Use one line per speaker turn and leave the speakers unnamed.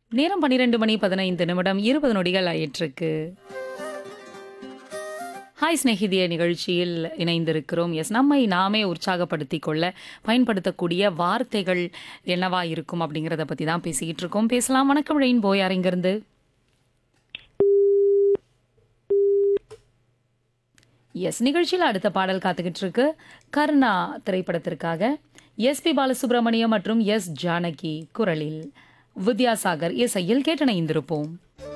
நேரம் பன்னிரெண்டு மணி பதினைந்து நிமிடம் இருபது நொடிகள் ஆயிற்றுக்கு ஹாய் ஸ்நேகிதிய நிகழ்ச்சியில் இணைந்திருக்கிறோம் எஸ் நம்மை நாமே உற்சாகப்படுத்திக் கொள்ள பயன்படுத்தக்கூடிய வார்த்தைகள் என்னவா இருக்கும் அப்படிங்கிறத பற்றி தான் பேசிக்கிட்டு இருக்கோம் பேசலாம் வணக்கம் ரெயின் போய் யாரிங்கிருந்து எஸ் நிகழ்ச்சியில் அடுத்த பாடல் காத்துக்கிட்டு இருக்கு கர்ணா திரைப்படத்திற்காக எஸ்பி பாலசுப்ரமணியம் மற்றும் எஸ் ஜானகி குரலில் வித்யாசாகர் இசையில் கேட்டணைந்திருப்போம்